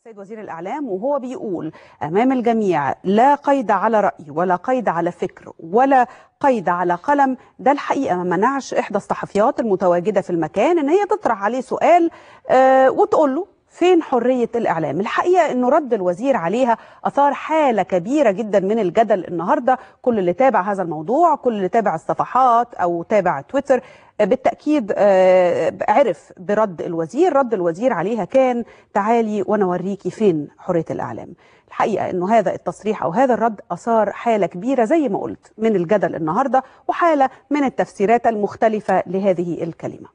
السيد وزير الإعلام وهو بيقول أمام الجميع لا قيد على رأي ولا قيد على فكر ولا قيد على قلم ده الحقيقة ما منعش إحدى الصحفيات المتواجدة في المكان إن هي تطرح عليه سؤال آه وتقول له فين حرية الإعلام الحقيقة أنه رد الوزير عليها أثار حالة كبيرة جدا من الجدل النهاردة كل اللي تابع هذا الموضوع كل اللي تابع الصفحات أو تابع تويتر بالتأكيد عرف برد الوزير رد الوزير عليها كان تعالي وانا اوريكي فين حرية الإعلام الحقيقة أنه هذا التصريح أو هذا الرد أثار حالة كبيرة زي ما قلت من الجدل النهاردة وحالة من التفسيرات المختلفة لهذه الكلمة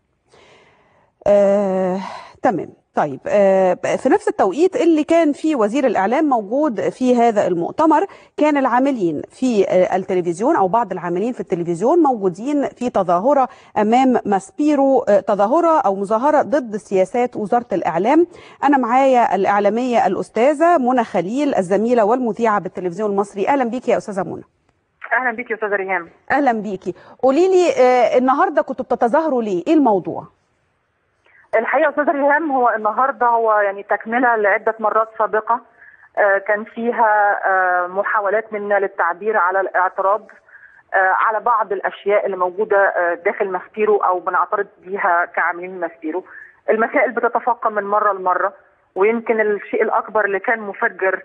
آه، تمام طيب في نفس التوقيت اللي كان فيه وزير الإعلام موجود في هذا المؤتمر كان العاملين في التلفزيون أو بعض العاملين في التلفزيون موجودين في تظاهرة أمام ماسبيرو تظاهرة أو مظاهرة ضد سياسات وزارة الإعلام أنا معايا الإعلامية الأستاذة منى خليل الزميلة والمذيعة بالتلفزيون المصري أهلا بيكي يا أستاذة منى أهلا بيكي يا أستاذة ريهام أهلا بيكي قولي لي النهاردة كنتوا بتتظاهروا ليه إيه الموضوع؟ الحقيقه استاذ ريهام هو النهارده هو يعني تكمله لعده مرات سابقه آه كان فيها آه محاولات منا للتعبير على الاعتراض آه على بعض الاشياء اللي موجوده داخل ماسبيرو او بنعترض بيها كعاملين ماسبيرو المسائل بتتفاقم من مره لمره ويمكن الشيء الاكبر اللي كان مفجر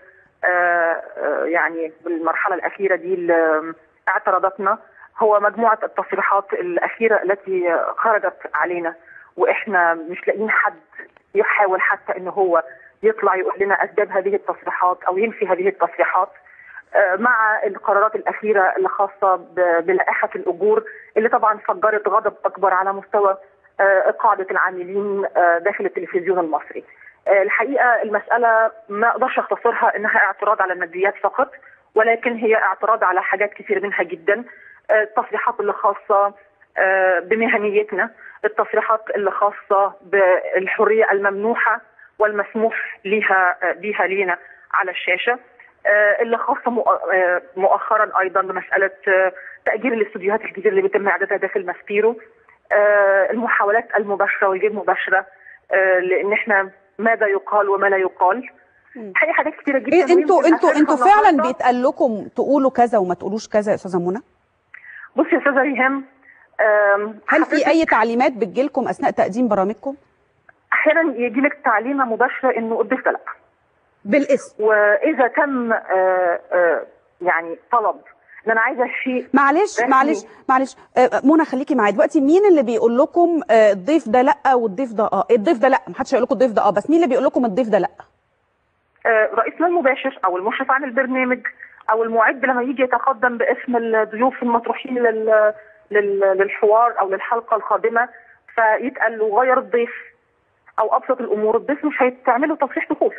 يعني بالمرحله الاخيره دي اعتراضاتنا هو مجموعه التصريحات الاخيره التي خرجت علينا واحنا مش لاقيين حد يحاول حتى ان هو يطلع يقول لنا اسباب هذه التصريحات او ينفي هذه التصريحات مع القرارات الاخيره اللي خاصه بلائحه الاجور اللي طبعا فجرت غضب اكبر على مستوى قاعده العاملين داخل التلفزيون المصري. الحقيقه المساله ما اقدرش اختصرها انها اعتراض على الماديات فقط ولكن هي اعتراض على حاجات كثير منها جدا التصريحات اللي خاصه بمهنيتنا التصريحات اللي خاصة بالحرية الممنوحة والمسموح لها بها لينا على الشاشة اللي خاصة مؤخرا أيضا بمسألة تأجير الاستوديوهات الجديدة اللي بيتم إعدادها داخل ماسبيرو المحاولات المباشرة والغير مباشرة لأن احنا ماذا يقال وما لا يقال حقيقة حاجات كتيرة جدا إيه انتوا انتوا انتوا فعلا بيتقال لكم تقولوا كذا وما تقولوش كذا يا استاذه منى؟ بصي يا استاذه ريهام هل في اي تعليمات بتجيلكم اثناء تقديم برامجكم؟ احيانا يجي لك تعليمه مباشره انه الضيف ده لا بالاسم واذا تم آآ آآ يعني طلب ان انا عايزه شيء معلش معلش معلش منى خليكي معايا دلوقتي مين اللي بيقول لكم الضيف ده لا والضيف ده اه الضيف ده لا ما حدش هيقول لكم الضيف ده اه بس مين اللي بيقول لكم الضيف ده لا رئيسنا المباشر او المشرف عن البرنامج او المعد لما يجي يتقدم باسم الضيوف المطروحين لل للحوار او للحلقه القادمه فيتقال له غير الضيف او ابسط الامور الضيف مش هيتعمل له تصريح دخول.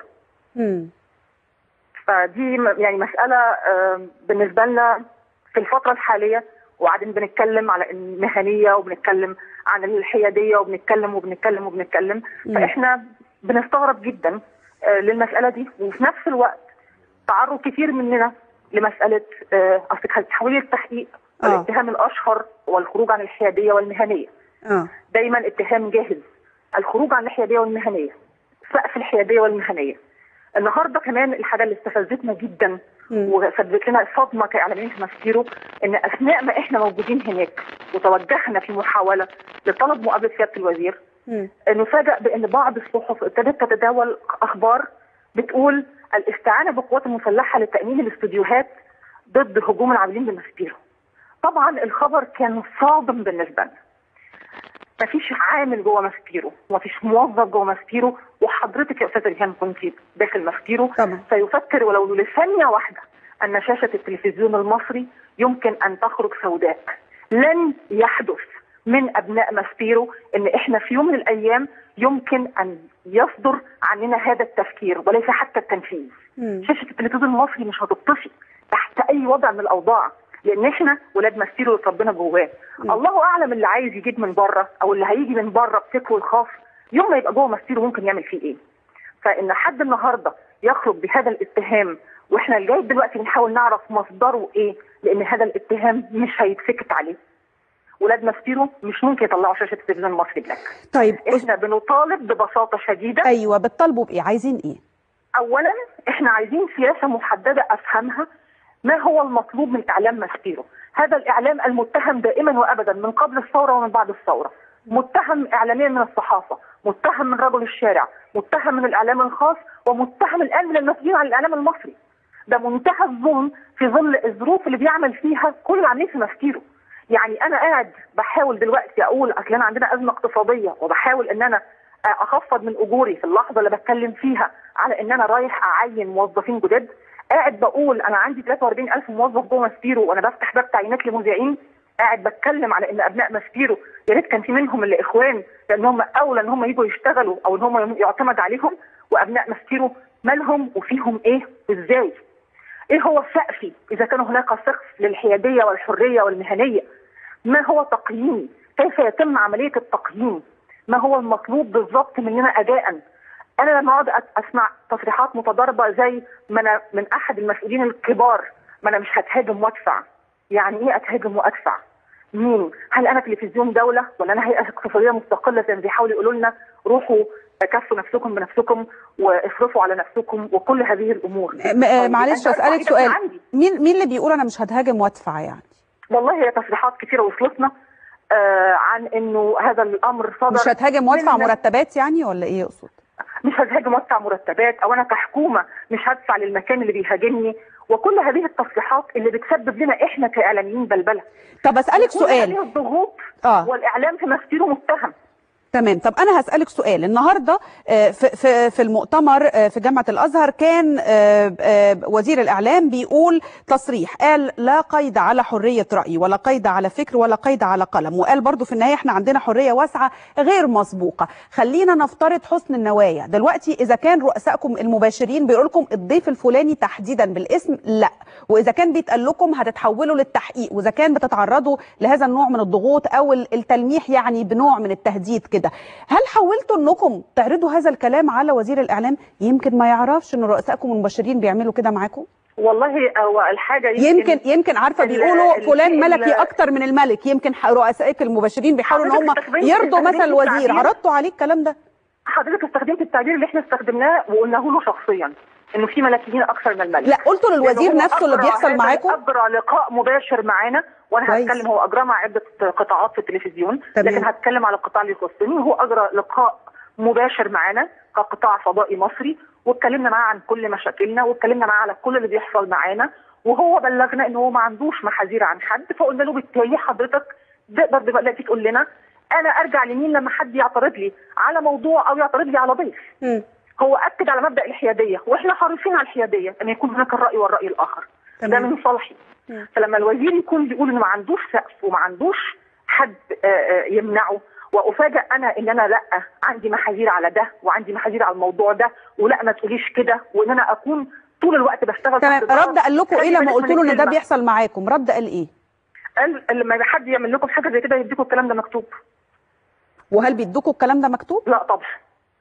فدي يعني مساله بالنسبه لنا في الفتره الحاليه وبعدين بنتكلم على المهنيه وبنتكلم عن الحياديه وبنتكلم وبنتكلم وبنتكلم مم. فاحنا بنستغرب جدا للمساله دي وفي نفس الوقت تعرض كثير مننا لمساله اصل تحويل التحقيق آه. الاتهام الاشهر هو الخروج عن الحياديه والمهنيه اه دايما اتهام جاهز الخروج عن الحياديه والمهنيه سقف الحياديه والمهنيه النهارده كمان الحاجه اللي استفزتنا جدا وسببت لنا صدمه كاعلاميين في ماسكيرو ان اثناء ما احنا موجودين هناك وتوجهنا في محاوله لطلب مقابله سياده الوزير نفاجأ بان بعض الصحف ابتدت تتداول اخبار بتقول الاستعانه بالقوات المسلحه لتامين الاستوديوهات ضد هجوم العاملين بماسبيرو طبعا الخبر كان صادم بالنسبه لنا مفيش عامل جوه ماسبيرو ومفيش موظف جوه ماسبيرو وحضرتك يا استاذه ريهام كنت داخل ماسبيرو طبعا. سيفكر ولو لثانيه واحده ان شاشه التلفزيون المصري يمكن ان تخرج سوداء لن يحدث من ابناء ماسبيرو ان احنا في يوم من الايام يمكن ان يصدر عننا هذا التفكير وليس حتى التنفيذ مم. شاشه التلفزيون المصري مش هتطفي تحت اي وضع من الاوضاع لان احنا ولاد ماسبيرو اللي ربنا جواه الله اعلم اللي عايز يجيب من بره او اللي هيجي من بره بفكره الخاص يوم ما يبقى جوه ماسبيرو ممكن يعمل فيه ايه فان حد النهارده يخرج بهذا الاتهام واحنا لغايه دلوقتي بنحاول نعرف مصدره ايه لان هذا الاتهام مش هيتسكت عليه ولاد ماسبيرو مش ممكن يطلعوا شاشه التلفزيون المصري بلاك طيب احنا بنطالب ببساطه شديده ايوه بتطالبوا بايه عايزين ايه اولا احنا عايزين سياسه محدده افهمها ما هو المطلوب من اعلام ماسبيرو هذا الاعلام المتهم دائما وابدا من قبل الثوره ومن بعد الثوره متهم اعلاميا من الصحافه متهم من رجل الشارع متهم من الاعلام الخاص ومتهم الان من المسؤولين عن الاعلام المصري ده منتهى الظلم في ظل الظروف اللي بيعمل فيها كل اللي عاملين في ماسبيرو يعني انا قاعد بحاول دلوقتي اقول اصل انا عندنا ازمه اقتصاديه وبحاول ان انا اخفض من اجوري في اللحظه اللي بتكلم فيها على ان انا رايح اعين موظفين جداد قاعد بقول انا عندي 43000 موظف جوه ماسبيرو وانا بفتح باب تعيينات لمذيعين قاعد بتكلم على ان ابناء ماسبيرو يا ريت كان في منهم اللي اخوان لان هم اولى ان هم يجوا يشتغلوا او ان هم يعتمد عليهم وابناء ماسبيرو مالهم وفيهم ايه وازاي ايه هو سقفي اذا كان هناك سقف للحياديه والحريه والمهنيه ما هو تقييمي كيف يتم عمليه التقييم ما هو المطلوب بالضبط مننا اداء انا لما اقعد اسمع تصريحات متضاربه زي ما انا من احد المسؤولين الكبار ما انا مش هتهاجم وادفع يعني ايه اتهاجم وادفع مين هل انا تلفزيون دوله ولا انا هيئه اقتصاديه مستقله زي ما بيحاولوا يقولوا لنا روحوا كفوا نفسكم بنفسكم واصرفوا على نفسكم وكل هذه الامور م- معلش اسالك سؤال مين مين اللي بيقول انا مش هتهاجم وادفع يعني والله هي تصريحات كثيره وصلتنا آه عن انه هذا الامر صدر مش هتهاجم وادفع مرتبات يعني ولا ايه يقصد مش هتهاجم وادفع مرتبات او انا كحكومه مش هدفع للمكان اللي بيهاجمني وكل هذه التصريحات اللي بتسبب لنا احنا كاعلاميين بلبله طب اسالك سؤال هذه الضغوط آه. والاعلام في مسيره متهم تمام طب انا هسالك سؤال النهارده في في في المؤتمر في جامعه الازهر كان وزير الاعلام بيقول تصريح قال لا قيد على حريه راي ولا قيد على فكر ولا قيد على قلم وقال برضو في النهايه احنا عندنا حريه واسعه غير مسبوقه خلينا نفترض حسن النوايا دلوقتي اذا كان رؤسائكم المباشرين بيقول لكم الضيف الفلاني تحديدا بالاسم لا واذا كان بيتقال لكم هتتحولوا للتحقيق واذا كان بتتعرضوا لهذا النوع من الضغوط او التلميح يعني بنوع من التهديد كده كده هل حاولتوا انكم تعرضوا هذا الكلام على وزير الاعلام يمكن ما يعرفش ان رؤسائكم المباشرين بيعملوا كده معاكم والله هو الحاجه يمكن يمكن, يمكن عارفه بيقولوا فلان ملكي اكتر من الملك يمكن رؤسائك المباشرين بيحاولوا ان هم يرضوا مثلا الوزير عرضتوا عليه الكلام ده حضرتك استخدمت التعبير اللي احنا استخدمناه وقلناه له شخصيا انه في ملكيين اكثر من الملك لا قلتوا للوزير نفسه اللي بيحصل معاكم اجرى لقاء مباشر معانا وانا هتكلم هو اجرى مع عده قطاعات في التلفزيون تمام. لكن هتكلم على القطاع اللي يخصني وهو اجرى لقاء مباشر معانا كقطاع فضائي مصري واتكلمنا معاه عن كل مشاكلنا واتكلمنا معاه على كل اللي بيحصل معانا وهو بلغنا ان هو ما عندوش محاذير عن حد فقلنا له بالتالي حضرتك تقدر دلوقتي تقول لنا انا ارجع لمين لما حد يعترض لي على موضوع او يعترض لي على ضيف م. هو اكد على مبدا الحياديه واحنا حريصين على الحياديه ان يكون هناك الراي والراي الاخر تمام. ده من صالحي فلما الوزير يكون بيقول انه ما عندوش سقف وما عندوش حد يمنعه وافاجئ انا ان انا لا عندي محاذير على ده وعندي محاذير على الموضوع ده ولا ما تقوليش كده وان انا اكون طول الوقت بشتغل تمام رد قال لكم ايه لما قلت له ان ده بيحصل معاكم رد قال ايه قال لما حد يعمل لكم حاجه زي كده يديكم الكلام ده مكتوب وهل بيدوكوا الكلام ده مكتوب لا طبعا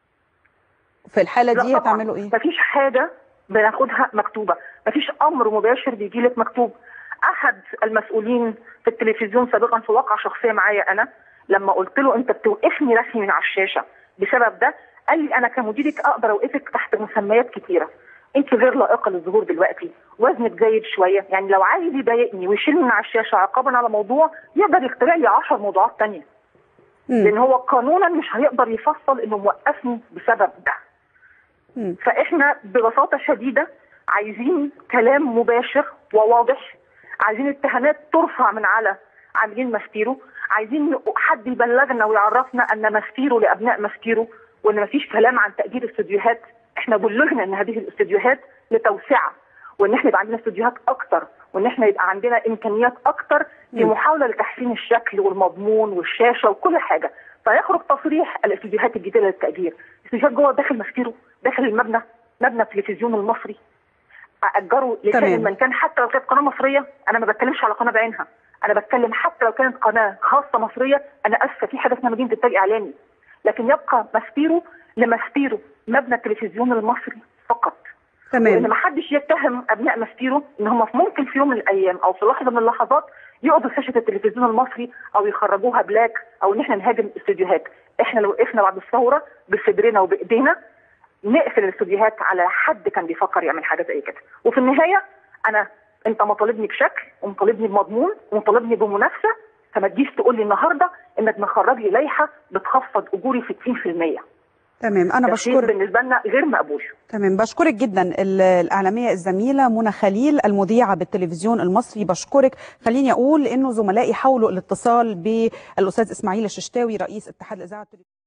في الحاله دي هتعملوا ايه مفيش حاجه بناخدها مكتوبه مفيش امر مباشر بيجي لك مكتوب احد المسؤولين في التلفزيون سابقا في واقعه شخصيه معايا انا لما قلت له انت بتوقفني رسمي من على الشاشه بسبب ده قال لي انا كمديرك اقدر اوقفك تحت مسميات كتيره انت غير لائقه للظهور دلوقتي وزنك زايد شويه يعني لو عايز يضايقني ويشيلني من على الشاشه عقابا على موضوع يقدر يخترع لي 10 موضوعات ثانيه لان هو قانونا مش هيقدر يفصل انه موقفني بسبب ده م. فاحنا ببساطه شديده عايزين كلام مباشر وواضح عايزين اتهامات ترفع من على عاملين ماسبيرو عايزين حد يبلغنا ويعرفنا ان ماسبيرو لابناء ماسبيرو وان مفيش كلام عن تاجير استوديوهات احنا بلغنا ان هذه الاستوديوهات لتوسعه وان احنا يبقى عندنا استوديوهات اكتر وان احنا يبقى عندنا امكانيات اكتر في محاوله لتحسين الشكل والمضمون والشاشه وكل حاجه فيخرج تصريح الاستوديوهات الجديده للتاجير استوديوهات جوه داخل ماسبيرو داخل المبنى مبنى التلفزيون المصري اجره لسائر من كان حتى لو كانت قناه مصريه انا ما بتكلمش على قناه بعينها انا بتكلم حتى لو كانت قناه خاصه مصريه انا اسفه في حاجه اسمها مدينه انتاج اعلامي لكن يبقى ماسبيرو لماسبيرو مبنى التلفزيون المصري فقط تمام وان ما حدش يتهم ابناء ماسبيرو ان هم ممكن في يوم من الايام او في لحظه من اللحظات يقعدوا شاشه التلفزيون المصري او يخرجوها بلاك او ان احنا نهاجم الاستوديوهات احنا لو وقفنا بعد الثوره بصدرنا وبايدينا نقفل الاستوديوهات على حد كان بيفكر يعمل حاجه زي كده وفي النهايه انا انت مطالبني بشكل ومطالبني بمضمون ومطالبني بمنافسه فما تجيش تقول لي النهارده انك مخرج لي لائحه بتخفض اجوري 60% تمام انا ده شيء بشكرك بالنسبه لنا غير مقبول تمام بشكرك جدا ال- الإعلامية الزميلة منى خليل المذيعة بالتلفزيون المصري بشكرك خليني أقول إنه زملائي حاولوا الاتصال بالأستاذ إسماعيل الششتاوي رئيس اتحاد الإذاعة والتلفزيون